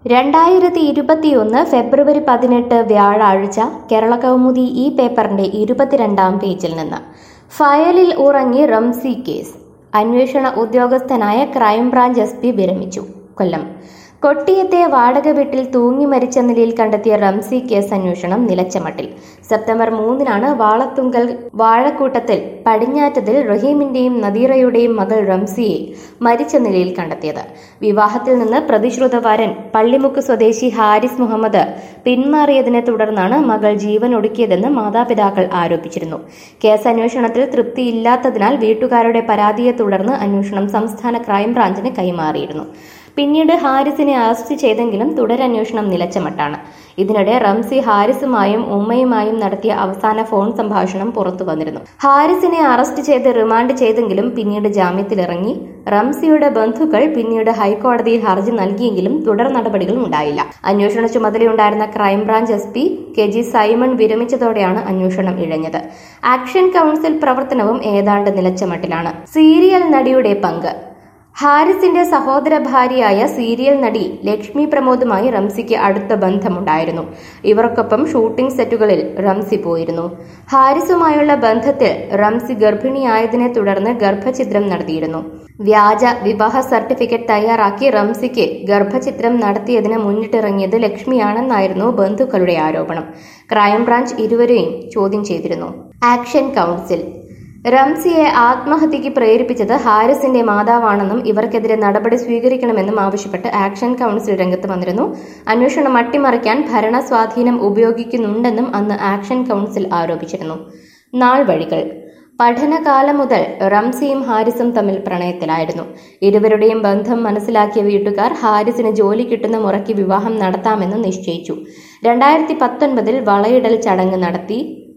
രണ്ടായിരത്തി ഇരുപത്തിയൊന്ന് ഫെബ്രുവരി പതിനെട്ട് വ്യാഴാഴ്ച കേരള കൗമുദി ഈ പേപ്പറിന്റെ ഇരുപത്തിരണ്ടാം പേജിൽ നിന്ന് ഫയലിൽ ഉറങ്ങി റംസി കേസ് അന്വേഷണ ഉദ്യോഗസ്ഥനായ ക്രൈംബ്രാഞ്ച് എസ് പി വിരമിച്ചു കൊല്ലം കൊട്ടിയത്തെ വാടക വീട്ടിൽ തൂങ്ങി മരിച്ച നിലയിൽ കണ്ടെത്തിയ റംസി കേസ് അന്വേഷണം നിലച്ച മട്ടിൽ സെപ്റ്റംബർ മൂന്നിനാണ് വാളത്തുങ്കൽ വാഴക്കൂട്ടത്തിൽ പടിഞ്ഞാറ്റതിൽ റഹീമിന്റെയും നദീറയുടെയും മകൾ റംസിയെ മരിച്ച നിലയിൽ കണ്ടെത്തിയത് വിവാഹത്തിൽ നിന്ന് പ്രതിശ്രുത വരൻ പള്ളിമുക്ക് സ്വദേശി ഹാരിസ് മുഹമ്മദ് പിന്മാറിയതിനെ തുടർന്നാണ് മകൾ ജീവൻ ഒടുക്കിയതെന്ന് മാതാപിതാക്കൾ ആരോപിച്ചിരുന്നു കേസ് അന്വേഷണത്തിൽ തൃപ്തിയില്ലാത്തതിനാൽ വീട്ടുകാരുടെ പരാതിയെ തുടർന്ന് അന്വേഷണം സംസ്ഥാന ക്രൈംബ്രാഞ്ചിന് കൈമാറിയിരുന്നു പിന്നീട് ഹാരിസിനെ അറസ്റ്റ് ചെയ്തെങ്കിലും തുടരന്വേഷണം നിലച്ച മട്ടാണ് ഇതിനിടെ റംസി ഹാരിസുമായും ഉമ്മയുമായും നടത്തിയ അവസാന ഫോൺ സംഭാഷണം പുറത്തു വന്നിരുന്നു ഹാരിസിനെ അറസ്റ്റ് ചെയ്ത് റിമാൻഡ് ചെയ്തെങ്കിലും പിന്നീട് ജാമ്യത്തിലിറങ്ങി റംസിയുടെ ബന്ധുക്കൾ പിന്നീട് ഹൈക്കോടതിയിൽ ഹർജി നൽകിയെങ്കിലും തുടർ നടപടികൾ ഉണ്ടായില്ല അന്വേഷണ ചുമതലയുണ്ടായിരുന്ന crime branch S P K G Simon വിരമിച്ചതോടെയാണ് അന്വേഷണം ഇഴഞ്ഞത് ആക്ഷൻ കൗൺസിൽ പ്രവർത്തനവും ഏതാണ്ട് നിലച്ച മട്ടിലാണ് സീരിയൽ നടിയുടെ പങ്ക് ഹാരിസിന്റെ സഹോദര ഭാര്യയായ സീരിയൽ നടി ലക്ഷ്മി പ്രമോദുമായി റംസിക്ക് അടുത്ത ബന്ധമുണ്ടായിരുന്നു ഇവർക്കൊപ്പം ഷൂട്ടിംഗ് സെറ്റുകളിൽ റംസി പോയിരുന്നു ഹാരിസുമായുള്ള ബന്ധത്തിൽ റംസി ഗർഭിണിയായതിനെ തുടർന്ന് ഗർഭഛിദ്രം നടത്തിയിരുന്നു വ്യാജ വിവാഹ സർട്ടിഫിക്കറ്റ് തയ്യാറാക്കി റംസിക്ക് ഗർഭചിത്രം നടത്തിയതിന് മുന്നിട്ടിറങ്ങിയത് ലക്ഷ്മിയാണെന്നായിരുന്നു ബന്ധുക്കളുടെ ആരോപണം ക്രൈംബ്രാഞ്ച് ഇരുവരെയും ചോദ്യം ചെയ്തിരുന്നു ആക്ഷൻ കൗൺസിൽ റംസിയെ ആത്മഹത്യക്ക് പ്രേരിപ്പിച്ചത് ഹാരിസിന്റെ മാതാവാണെന്നും ഇവർക്കെതിരെ നടപടി സ്വീകരിക്കണമെന്നും ആവശ്യപ്പെട്ട് ആക്ഷൻ കൗൺസിൽ രംഗത്ത് വന്നിരുന്നു അന്വേഷണം അട്ടിമറിക്കാൻ ഭരണ സ്വാധീനം ഉപയോഗിക്കുന്നുണ്ടെന്നും അന്ന് ആക്ഷൻ കൗൺസിൽ ആരോപിച്ചിരുന്നു നാൾ വഴികൾ പഠനകാലം മുതൽ റംസിയും ഹാരിസും തമ്മിൽ പ്രണയത്തിലായിരുന്നു ഇരുവരുടെയും ബന്ധം മനസ്സിലാക്കിയ വീട്ടുകാർ ഹാരിസിന് ജോലി കിട്ടുന്ന മുറയ്ക്ക് വിവാഹം നടത്താമെന്ന് നിശ്ചയിച്ചു രണ്ടായിരത്തി പത്തൊൻപതിൽ വളയിടൽ ചടങ്ങ് നടത്തി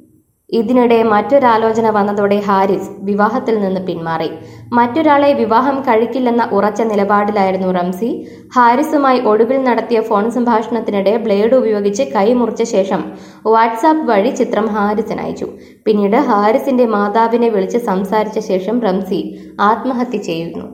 ഇതിനിടെ മറ്റൊരാലോചന വന്നതോടെ ഹാരിസ് വിവാഹത്തിൽ നിന്ന് പിന്മാറി മറ്റൊരാളെ വിവാഹം കഴിക്കില്ലെന്ന ഉറച്ച നിലപാടിലായിരുന്നു റംസി ഹാരിസുമായി ഒടുവിൽ നടത്തിയ ഫോൺ സംഭാഷണത്തിനിടെ ബ്ലേഡ് ഉപയോഗിച്ച് കൈ മുറിച്ച ശേഷം വാട്സാപ്പ് വഴി ചിത്രം ഹാരിസിന് അയച്ചു പിന്നീട് ഹാരിസിന്റെ മാതാവിനെ വിളിച്ച് സംസാരിച്ച ശേഷം റംസി ആത്മഹത്യ ചെയ്യുന്നു